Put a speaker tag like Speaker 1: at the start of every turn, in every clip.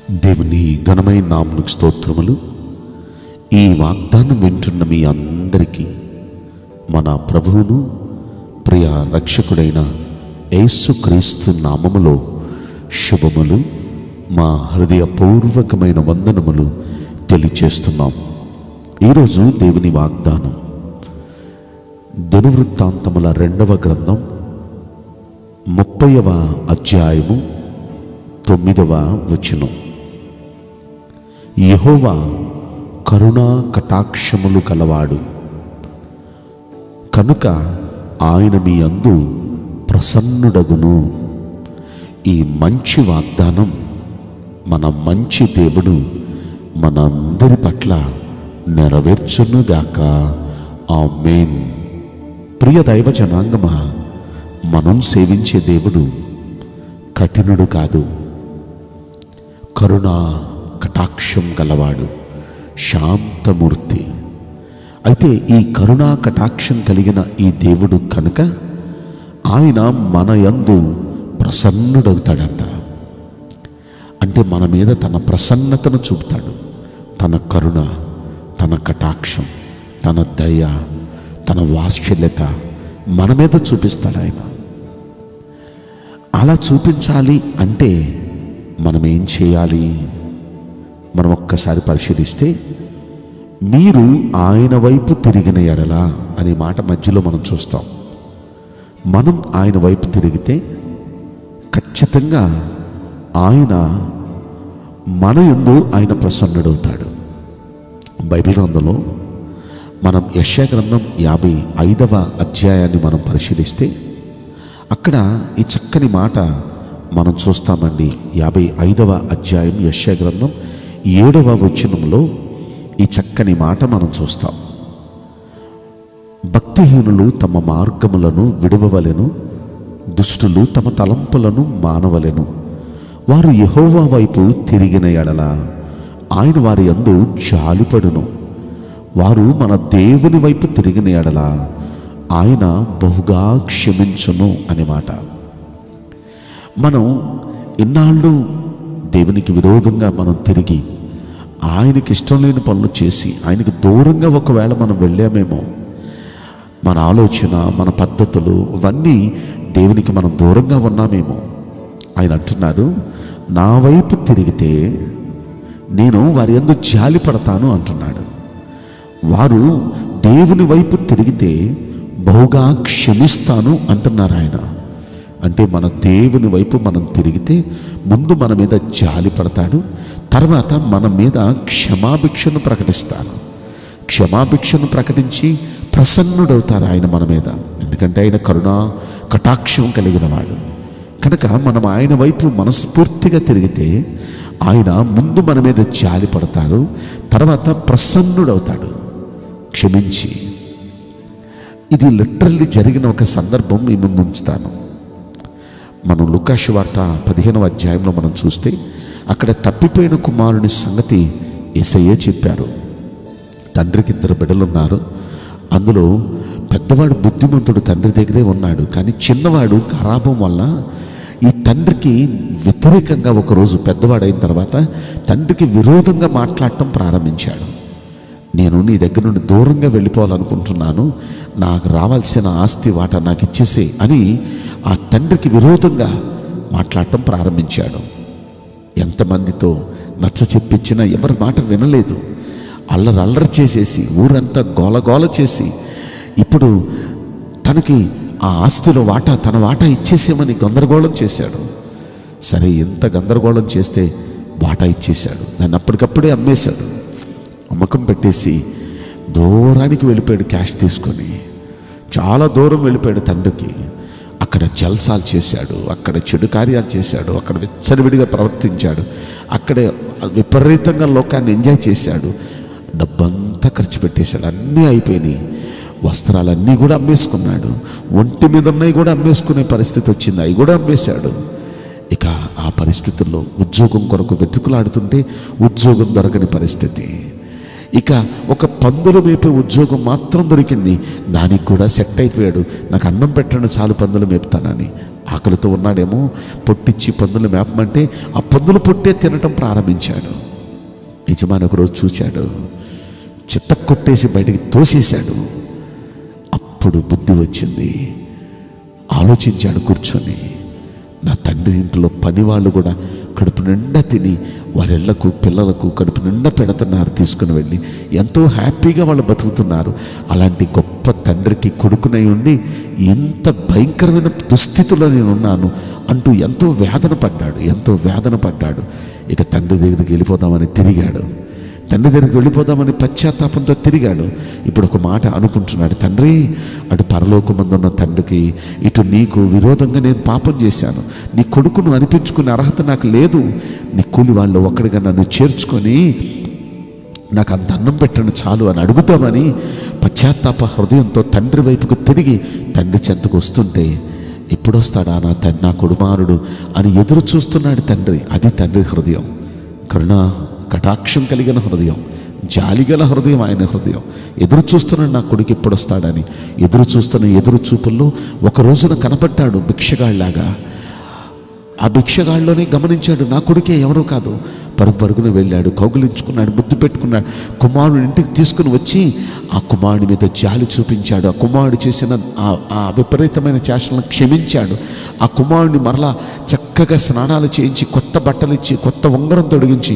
Speaker 1: దేవుని ఘనమైన నామకు స్తోత్రములు ఈ వాగ్దానం వింటున్న మీ అందరికీ మన ప్రభువును ప్రియ రక్షకుడైన యేసుక్రీస్తు నామములో శుభములు మా హృదయపూర్వకమైన వందనములు తెలియచేస్తున్నాం ఈరోజు దేవుని వాగ్దానం దినవృత్తాంతముల రెండవ గ్రంథం ముప్పైవ అధ్యాయము తొమ్మిదవ వచనం యెహోవా కరుణా కటాక్షములు కలవాడు కనుక ఆయన మీ అందు ప్రసన్నుడగును ఈ మంచి వాగ్దానం మన మంచి దేవుడు మనందరి పట్ల నెరవేర్చునుగాక ఆ మెయిన్ ప్రియ దైవ జనాంగమా మనం సేవించే దేవుడు కఠినుడు కాదు కరుణ కటాక్షం గలవాడు శాంతమూర్తి అయితే ఈ కరుణా కటాక్షం కలిగిన ఈ దేవుడు కనుక ఆయన మన యందు ప్రసన్నుడవుతాడంట అంటే మన మీద తన ప్రసన్నతను చూపుతాడు తన కరుణ తన కటాక్షం తన దయ తన వాత్సల్యత మన మీద చూపిస్తాడు ఆయన అలా చూపించాలి అంటే మనం ఏం చేయాలి మనం ఒక్కసారి పరిశీలిస్తే మీరు ఆయన వైపు తిరిగిన ఎడల అనే మాట మధ్యలో మనం చూస్తాం మనం ఆయన వైపు తిరిగితే ఖచ్చితంగా ఆయన మన యందు ఆయన ప్రసన్నుడవుతాడు బైబిల్ గ్రంథంలో మనం యశ్యా గ్రంథం యాభై ఐదవ అధ్యాయాన్ని మనం పరిశీలిస్తే అక్కడ ఈ చక్కని మాట మనం చూస్తామండి యాభై ఐదవ అధ్యాయం యశ్యా గ్రంథం ఏడవ వచనంలో ఈ చక్కని మాట మనం చూస్తాం భక్తిహీనులు తమ మార్గములను విడవవలెను దుష్టులు తమ తలంపులను మానవలెను వారు యెహోవా వైపు తిరిగిన ఎడల ఆయన వారి యందు జాలిపడును వారు మన దేవుని వైపు తిరిగిన ఎడల ఆయన బహుగా క్షమించును అనే మాట మనం ఇన్నాళ్ళు దేవునికి విరోధంగా మనం తిరిగి ఆయనకి ఇష్టం లేని పనులు చేసి ఆయనకి దూరంగా ఒకవేళ మనం వెళ్ళామేమో మన ఆలోచన మన పద్ధతులు ఇవన్నీ దేవునికి మనం దూరంగా ఉన్నామేమో ఆయన అంటున్నారు నా వైపు తిరిగితే నేను వారి ఎందు జాలి పడతాను అంటున్నాడు వారు దేవుని వైపు తిరిగితే బహుగా క్షమిస్తాను అంటున్నారు ఆయన అంటే మన దేవుని వైపు మనం తిరిగితే ముందు మన మీద జాలి పడతాడు తర్వాత మన మీద క్షమాభిక్షను ప్రకటిస్తాను క్షమాభిక్షను ప్రకటించి ప్రసన్నుడవుతారు ఆయన మన మీద ఎందుకంటే ఆయన కరుణా కటాక్షం కలిగిన వాడు కనుక మనం ఆయన వైపు మనస్ఫూర్తిగా తిరిగితే ఆయన ముందు మన మీద జాలి పడతాడు తర్వాత ప్రసన్నుడవుతాడు క్షమించి ఇది లిటరల్లీ జరిగిన ఒక సందర్భం మీ ముందు ఉంచుతాను మనం లుకాషు వార్త పదిహేనవ అధ్యాయంలో మనం చూస్తే అక్కడ తప్పిపోయిన కుమారుని సంగతి ఏసయ్యే చెప్పారు తండ్రికి ఇద్దరు బిడ్డలు ఉన్నారు అందులో పెద్దవాడు బుద్ధిమంతుడు తండ్రి దగ్గరే ఉన్నాడు కానీ చిన్నవాడు ఖరాబం వల్ల ఈ తండ్రికి వ్యతిరేకంగా ఒకరోజు పెద్దవాడైన తర్వాత తండ్రికి విరోధంగా మాట్లాడటం ప్రారంభించాడు నేను నీ దగ్గర నుండి దూరంగా వెళ్ళిపోవాలనుకుంటున్నాను నాకు రావాల్సిన ఆస్తి వాటా నాకు ఇచ్చేసే అని ఆ తండ్రికి విరోధంగా మాట్లాడటం ప్రారంభించాడు ఎంతమందితో నచ్చ చెప్పించినా ఎవరి మాట వినలేదు అల్లరి అల్లరి చేసేసి ఊరంతా గోలగోల చేసి ఇప్పుడు తనకి ఆ ఆస్తిలో వాటా తన వాటా ఇచ్చేసేమని గందరగోళం చేశాడు సరే ఎంత గందరగోళం చేస్తే వాటా ఇచ్చేశాడు దాన్ని అప్పటికప్పుడే అమ్మేశాడు అమ్మకం పెట్టేసి దూరానికి వెళ్ళిపోయాడు క్యాష్ తీసుకొని చాలా దూరం వెళ్ళిపోయాడు తండ్రికి అక్కడ జల్సాలు చేశాడు అక్కడ చెడు కార్యాలు చేశాడు అక్కడ విచ్చలవిడిగా ప్రవర్తించాడు అక్కడే విపరీతంగా లోకాన్ని ఎంజాయ్ చేశాడు డబ్బంతా ఖర్చు పెట్టేశాడు అన్నీ అయిపోయినాయి వస్త్రాలన్నీ కూడా అమ్మేసుకున్నాడు ఒంటి మీద ఉన్నాయి కూడా అమ్మేసుకునే పరిస్థితి వచ్చింది అవి కూడా అమ్మేశాడు ఇక ఆ పరిస్థితుల్లో ఉద్యోగం కొరకు వెతుకులాడుతుంటే ఉద్యోగం దొరకని పరిస్థితి ఇక ఒక పందులు మేపే ఉద్యోగం మాత్రం దొరికింది దానికి కూడా సెట్ అయిపోయాడు నాకు అన్నం పెట్టండి చాలు పందులు మేపుతానని ఆకలితో ఉన్నాడేమో పొట్టిచ్చి పందులు మేపమంటే ఆ పందుల పొట్టే తినటం ప్రారంభించాడు యజమాని ఒకరోజు చూశాడు చిత్త కొట్టేసి బయటికి తోసేశాడు అప్పుడు బుద్ధి వచ్చింది ఆలోచించాడు కూర్చొని నా తండ్రి ఇంట్లో పని వాళ్ళు కూడా కడుపు నిండా తిని వారిళ్లకు పిల్లలకు కడుపు నిండా పెడుతున్నారు తీసుకుని వెళ్ళి ఎంతో హ్యాపీగా వాళ్ళు బతుకుతున్నారు అలాంటి గొప్ప తండ్రికి కొడుకునై ఉండి ఎంత భయంకరమైన దుస్థితిలో నేను ఉన్నాను అంటూ ఎంతో వేదన పడ్డాడు ఎంతో వేదన పడ్డాడు ఇక తండ్రి దగ్గరికి వెళ్ళిపోదామని తిరిగాడు తండ్రి దగ్గరికి వెళ్ళిపోదామని పశ్చాత్తాపంతో తిరిగాడు ఇప్పుడు ఒక మాట అనుకుంటున్నాడు తండ్రి అటు పరలోకమందున్న తండ్రికి ఇటు నీకు విరోధంగా నేను పాపం చేశాను నీ కొడుకును అనిపించుకునే అర్హత నాకు లేదు నీ కూలి వాళ్ళు ఒక్కడిగా నన్ను చేర్చుకొని నాకు అంత అన్నం పెట్టండి చాలు అని అడుగుతామని పశ్చాత్తాప హృదయంతో తండ్రి వైపుకు తిరిగి తండ్రి చెంతకు వస్తుంటే ఎప్పుడొస్తాడా నా తండ్రి నా కుమారుడు అని ఎదురు చూస్తున్నాడు తండ్రి అది తండ్రి హృదయం కరుణ కటాక్షం కలిగిన హృదయం జాలిగల హృదయం ఆయన హృదయం ఎదురు చూస్తున్నాడు నా కొడుకు ఎప్పుడు వస్తాడని ఎదురు చూస్తున్న ఎదురు చూపుల్లో ఒక రోజున కనపడ్డాడు భిక్షగాళ్ళలాగా ఆ భిక్షగాళ్ళలోనే గమనించాడు నా కొడుకే ఎవరో కాదు పరుగు పరుగున వెళ్ళాడు కౌగులించుకున్నాడు ముద్దు పెట్టుకున్నాడు కుమారుడు ఇంటికి తీసుకుని వచ్చి ఆ కుమారుడి మీద జాలి చూపించాడు ఆ కుమారుడు చేసిన ఆ ఆ విపరీతమైన చేష్టలను క్షమించాడు ఆ కుమారుడిని మరలా చక్కగా స్నానాలు చేయించి కొత్త బట్టలు ఇచ్చి కొత్త ఉంగరం తొడిగించి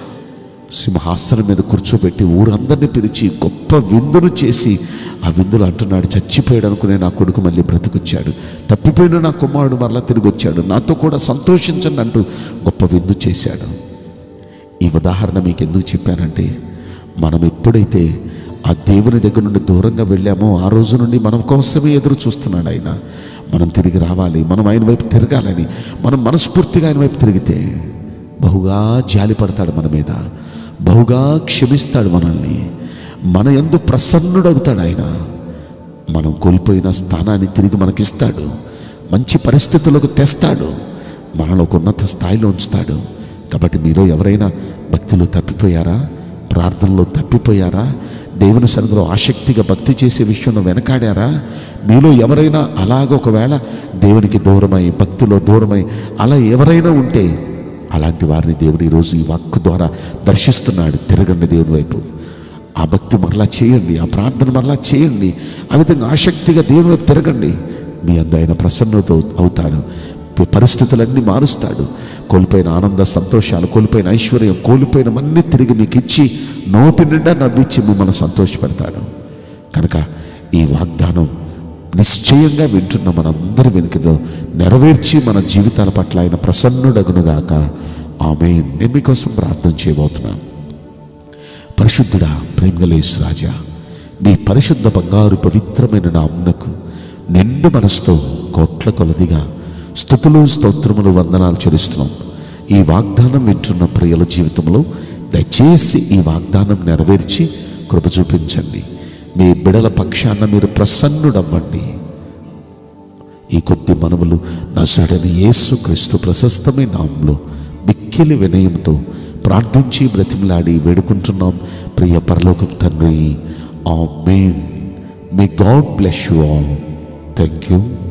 Speaker 1: సింహాసనం మీద కూర్చోబెట్టి ఊరందరినీ పిలిచి గొప్ప విందును చేసి ఆ విందులు అంటున్నాడు చచ్చిపోయాడు అనుకునే నా కొడుకు మళ్ళీ బ్రతికొచ్చాడు తప్పిపోయిన నా కుమారుడు మరలా తిరిగి వచ్చాడు నాతో కూడా సంతోషించండి అంటూ గొప్ప విందు చేశాడు ఈ ఉదాహరణ మీకు ఎందుకు చెప్పానంటే మనం ఎప్పుడైతే ఆ దేవుని దగ్గర నుండి దూరంగా వెళ్ళామో ఆ రోజు నుండి మనం కోసమే ఎదురు చూస్తున్నాడు ఆయన మనం తిరిగి రావాలి మనం ఆయన వైపు తిరగాలని మనం మనస్ఫూర్తిగా ఆయన వైపు తిరిగితే బహుగా జాలి పడతాడు మన మీద బహుగా క్షమిస్తాడు మనల్ని మన ఎందు ప్రసన్నుడవుతాడు ఆయన మనం కోల్పోయిన స్థానాన్ని తిరిగి మనకిస్తాడు మంచి పరిస్థితులకు తెస్తాడు మనలో ఒక ఉన్నత స్థాయిలో ఉంచుతాడు కాబట్టి మీలో ఎవరైనా భక్తిలో తప్పిపోయారా ప్రార్థనలో తప్పిపోయారా దేవుని సన్నిధిలో ఆసక్తిగా భక్తి చేసే విషయంలో వెనకాడారా మీలో ఎవరైనా అలాగ ఒకవేళ దేవునికి దూరమై భక్తిలో దూరమై అలా ఎవరైనా ఉంటే అలాంటి వారిని దేవుడు ఈరోజు ఈ వాక్కు ద్వారా దర్శిస్తున్నాడు తిరగండి దేవుని వైపు ఆ భక్తి మరలా చేయండి ఆ ప్రార్థన మరలా చేయండి ఆ విధంగా ఆసక్తిగా దేవుని వైపు తిరగండి మీ అందు ఆయన ప్రసన్నతో అవుతాడు ప- పరిస్థితులన్నీ మారుస్తాడు కోల్పోయిన ఆనంద సంతోషాలు కోల్పోయిన ఐశ్వర్యం కోల్పోయినవన్నీ తిరిగి మీకు ఇచ్చి నోటి నిండా నవ్విచ్చి మిమ్మల్ని సంతోషపెడతాడు కనుక ఈ వాగ్దానం నిశ్చయంగా వింటున్న మనందరి వెనుకలో నెరవేర్చి మన జీవితాల పట్ల ఆయన ప్రసన్నుడగునుగాక ఆమె నేను మీకోసం ప్రార్థన చేయబోతున్నాను పరిశుద్ధుడా ప్రేమగలేసు రాజా మీ పరిశుద్ధ బంగారు పవిత్రమైన నామునకు నిండు మనసుతో కోట్ల కొలదిగా స్థుతులు స్తోత్రములు వందనాలు చెల్లిస్తున్నాం ఈ వాగ్దానం వింటున్న ప్రియుల జీవితంలో దయచేసి ఈ వాగ్దానం నెరవేర్చి కృప చూపించండి మీ బిడల పక్షాన మీరు ప్రసన్నుడవ్వండి ఈ కొద్ది మనములు నసుడని యేసు క్రీస్తు ప్రశస్తమైన నామంలో మిక్కిలి వినయంతో ప్రార్థించి బ్రతిమలాడి వేడుకుంటున్నాం ప్రియ పరలోక తండ్రి amen may God bless you all thank you